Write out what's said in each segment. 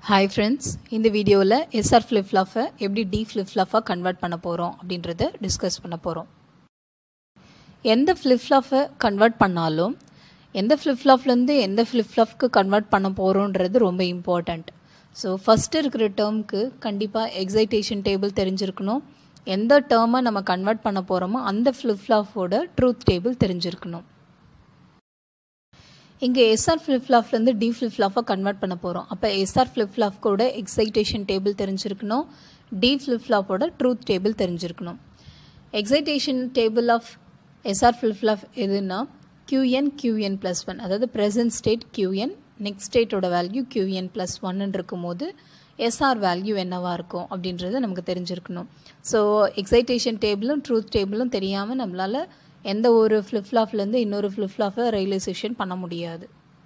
hi friends இந்த வீடியோவில் SR flip ஃப்ளாஃபை எப்படி டி ஃப்ளிப் ஃப்ளாஃபாக கன்வெர்ட் பண்ண போகிறோம் அப்படின்றத டிஸ்கஸ் பண்ண போகிறோம் எந்த ஃப்ளிப் ஃப்ளாஃபை கன்வெர்ட் பண்ணாலும் எந்த ஃப்ளிப் ஃப்ளாப்லேருந்து எந்த ஃப்ளிப் ஃப்ளாப்க்கு கன்வெர்ட் பண்ண போகிறோன்றது ரொம்ப இம்பார்ட்டண்ட் ஸோ ஃபஸ்ட்டு இருக்கிற டேர்முக்கு கண்டிப்பாக எக்ஸைட்டேஷன் டேபிள் தெரிஞ்சிருக்கணும் எந்த டேர்மை நம்ம கன்வெர்ட் பண்ண போகிறோமோ அந்த ஃப்ளிப் ஃப்ளாஃபோட ட்ரூத் டேபிள் தெரிஞ்சிருக்கணும் இங்கே எஸ்ஆர் ஃப்ளிப் ஃப்ளாப்லேருந்து டி ஃப்ளிப் ஃப்ளாஃபாக கன்வெர்ட் பண்ண போகிறோம் அப்போ எஸ்ஆர் ஃப்ளிப் ஃப்ளாப்கோட எக்ஸைட்டேஷன் டேபிள் தெரிஞ்சிருக்கணும் டி ஃப்ளிப் ஃப்ளாப்போட ட்ரூத் டேபிள் தெரிஞ்சிருக்கணும் excitation table of SR flip flop எதுனா கியூஎன் கியூஎன் ப்ளஸ் ஒன் அதாவது ப்ரெசன்ட் ஸ்டேட் கியூஎன் நெக்ஸ்ட் ஸ்டேட்டோட வேல்யூ கியூஎன் ப்ளஸ் ஒன்னு இருக்கும் போது எஸ்ஆர் வேல்யூ என்னவாக இருக்கும் அப்படின்றது நமக்கு தெரிஞ்சிருக்கணும் ஸோ எக்ஸைட்டேஷன் டேபிளும் ட்ரூத் டேபிளும் தெரியாமல் நம்மளால் எந்த ஒரு ஃப்ளிப்ஃப்ளாப்லேருந்து இன்னொரு ஃப்ளிப்ஃப்ளாப்பை ரியலைசேஷன் பண்ண முடியாது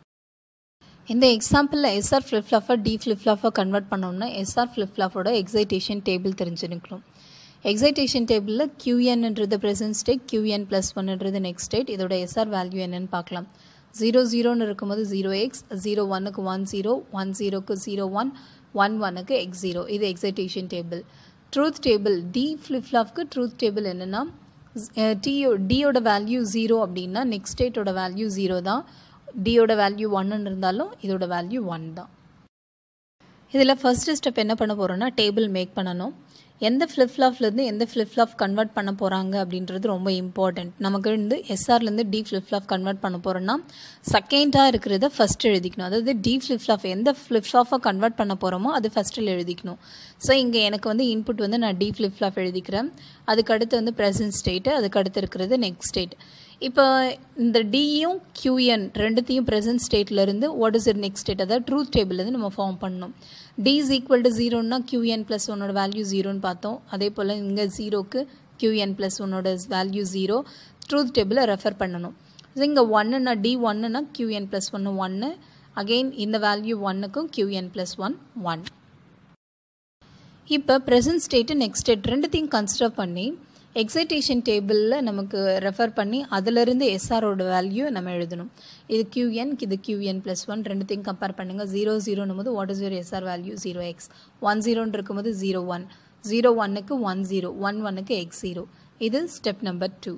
இந்த எக்ஸாம்பிளில் எஸ்ஆர் ஃப்ளிப்ஃப்ளாப்பை டி ஃப்ளிப்ஃப்ளாப்பை கன்வெர்ட் பண்ணோம்னா எஸ்ஆர் ஃப்ளிப்ஃப்ளாப்போட எக்ஸைட்டேஷன் டேபிள் தெரிஞ்சிருக்கணும் எக்ஸைட்டேஷன் டேபிளில் கியூஎன்ன்றது ப்ரெசன்ட் ஸ்டேட் கியூஎன் ப்ளஸ் ஒன்ன்றது நெக்ஸ்ட் ஸ்டேட் இதோட எஸ்ஆர் வேல்யூ என்னன்னு பார்க்கலாம் ஜீரோ ஜீரோன்னு இருக்கும்போது ஜீரோ எக்ஸ் ஜீரோ ஒன்னுக்கு ஒன் ஜீரோ ஒன் ஜீரோக்கு ஜீரோ ஒன் ஒன் ஒனுக்கு எக்ஸ் ஜீரோ இது excitation table truth table T ஃப்ளிப்ஃப்ளாப்க்கு ட்ரூத் டேபிள் என்னென்னா டியோ டியோட வேல்யூ ஜீரோ அப்படின்னா நெக்ஸ்ட் ஸ்டேட்டோட வேல்யூ ஜீரோ தான் டியோட வேல்யூ ஒன்னு இருந்தாலும் இதோட வேல்யூ ஒன் தான் இதில் ஃபஸ்ட்டு ஸ்டெப் என்ன பண்ண போகிறோன்னா டேபிள் மேக் பண்ணணும் எந்த ஃப்ளிப்ஃப்ளாப்லேருந்து எந்த ஃப்ளிப்ஃப்ளாப் கன்வெர்ட் பண்ண போகிறாங்க அப்படின்றது ரொம்ப இம்பார்ட்டண்ட் நமக்கு வந்து எஸ்ஆர்லேருந்து டி ஃப்ளிப்ஃப்ளாப் கன்வெர்ட் பண்ண போகிறோன்னா செகண்டாக இருக்கிறத ஃபஸ்ட்டு எழுதிக்கணும் அதாவது டி ஃப்ளிப்ஃப்ளாப் எந்த ஃப்ளிப்ஃப்ளாப்பை கன்வெர்ட் பண்ண போகிறோமோ அது ஃபஸ்ட்டில் எழுதிக்கணும் ஸோ இங்கே எனக்கு வந்து இன்புட் வந்து நான் டி ஃப்ளிப்ஃப்ளாப் எழுதிக்கிறேன் அதுக்கு அடுத்து வந்து ப்ரெசன்ட் ஸ்டேட்டு அதுக்கு அடுத்து இருக்கிறது நெக்ஸ்ட் ஸ்டேட் இப்போ இந்த டியும் கியூஎன் ரெண்டுத்தையும் ப்ரெசன்ட் ஸ்டேட்லேருந்து what is it next state அதாவது ட்ரூத் டேபிள்லேருந்து நம்ம ஃபார்ம் பண்ணணும் டி இஸ் ஈக்குவல் டு ஜீரோன்னா கியூஎன் ப்ளஸ் ஒன்னோட வேல்யூ ஜீரோன்னு பார்த்தோம் அதே போல் இங்கே ஜீரோக்கு கியூஎன் ப்ளஸ் ஒன்னோட வேல்யூ ஜீரோ ட்ரூத் டேபிளை ரெஃபர் பண்ணணும் ஸோ இங்கே ஒன்னுனா டி ஒன்னுனா கியூஎன் ப்ளஸ் ஒன்று ஒன்று அகெயின் இந்த வேல்யூ ஒன்னுக்கும் கியூஎன் ப்ளஸ் ஒன் ஒன் இப்போ ப்ரெசன்ட் ஸ்டேட்டு நெக்ஸ்ட் ஸ்டேட் ரெண்டுத்தையும் கன்சிடர் பண்ணி எக்ஸைட்டேஷன் டேபிளில் நமக்கு ரெஃபர் பண்ணி அதிலிருந்து எஸ்ஆரோட வேல்யூ நம்ம எழுதணும் இது கியூஎன் இது கியூஎன் ப்ளஸ் ஒன் ரெண்டுத்தையும் கம்பேர் பண்ணுங்கள் ஜீரோ ஜீரோன்னும் போது what is your SR value zero X one ஜீரோன்னு இருக்கும்போது ஜீரோ ஒன் ஜீரோ ஒன்னுக்கு ஒன் ஜீரோ ஒன் ஒன்னுக்கு எக்ஸ் ஜீரோ இது step number two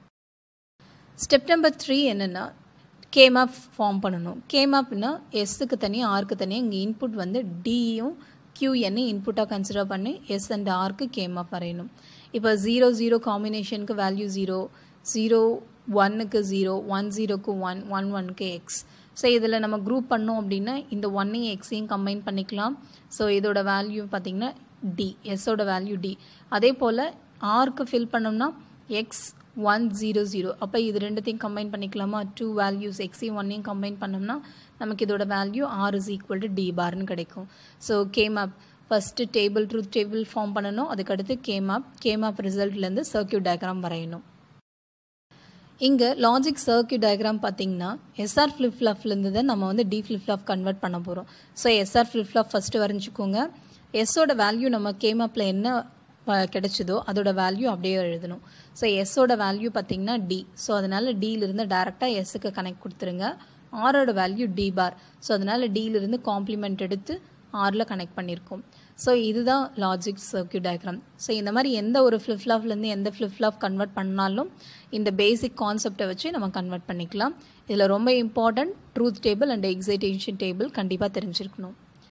step number three என்னென்னா கேமேப் ஃபார்ம் பண்ணணும் கேமேப்னா எஸ்ஸுக்கு தனியாக ஆர்க்கு தனியாக இங்கே இன்புட் வந்து டியும் கியூஎன்னு இன்புட்டாக கன்சிடர் பண்ணி எஸ் அண்ட் ஆர்க்கு கேமேப் வரையணும் இப்போ ஜீரோ ஜீரோ காம்பினேஷனுக்கு வேல்யூ ஜீரோ ஜீரோ ஒன்னுக்கு ஜீரோ ஒன் ஜீரோக்கு ஒன் ஒன் ஒனுக்கு எக்ஸ் ஸோ இதில் நம்ம குரூப் பண்ணோம் அப்படின்னா இந்த ஒன்னையும் எக்ஸையும் கம்பைன் பண்ணிக்கலாம் ஸோ இதோட வேல்யூ பார்த்திங்கன்னா டி எஸ்ஸோட வேல்யூ டி அதே போல் ஆர்க்கு ஃபில் பண்ணோம்னா எக்ஸ் ஒன் ஜீரோ ஜீரோ அப்போ இது ரெண்டுத்தையும் கம்பைன் பண்ணிக்கலாமா டூ வேல்யூஸ் எக்ஸையும் ஒன்னையும் கம்பைன் பண்ணோம்னா நமக்கு இதோட value R is equal to D பார்னு கிடைக்கும் so K map first table truth table form பண்ணணும் அதுக்கடுத்து கேமேப் கேமேப் ரிசல்ட்லேருந்து சர்க்கியூட் டயக்ராம் வரையணும் இங்கே லாஜிக் சர்க்கியூட் டயக்ராம் பார்த்தீங்கன்னா எஸ்ஆர் ஃப்ளிப் ஃப்ளாப்லேருந்து தான் நம்ம வந்து டி ஃப்ளிப் ஃப்ளாப் கன்வெர்ட் பண்ண போகிறோம் so SR flip flop first வரைஞ்சிக்கோங்க எஸ்ஸோட வேல்யூ நம்ம கேமேப்பில் என்ன கிடைச்சதோ அதோட வேல்யூ அப்படியே எழுதணும் ஸோ எஸ்ஸோட வேல்யூ பார்த்தீங்கன்னா டி ஸோ அதனால் டியிலிருந்து டேரெக்டாக எஸ்ஸுக்கு கனெக்ட் கொடுத்துருங்க ஆரோட வேல்யூ டி பார் ஸோ அதனால் டியிலிருந்து காம்ப்ளிமெண்ட் எடுத்து ஆரில் கனெக்ட் பண்ணியிருக்கோம் ஸோ இதுதான் லாஜிக் சர்க்கியூட் டயக்ராம் ஸோ இந்த மாதிரி எந்த ஒரு ஃப்ளிப்ஃப்ளாப்லேருந்து எந்த ஃப்ளிப்ஃப்ளாப் கன்வெர்ட் பண்ணாலும் இந்த பேசிக் கான்செப்டை வச்சு நம்ம கன்வெர்ட் பண்ணிக்கலாம் இதில் ரொம்ப important truth table and excitation table கண்டிப்பாக தெரிஞ்சிருக்கணும்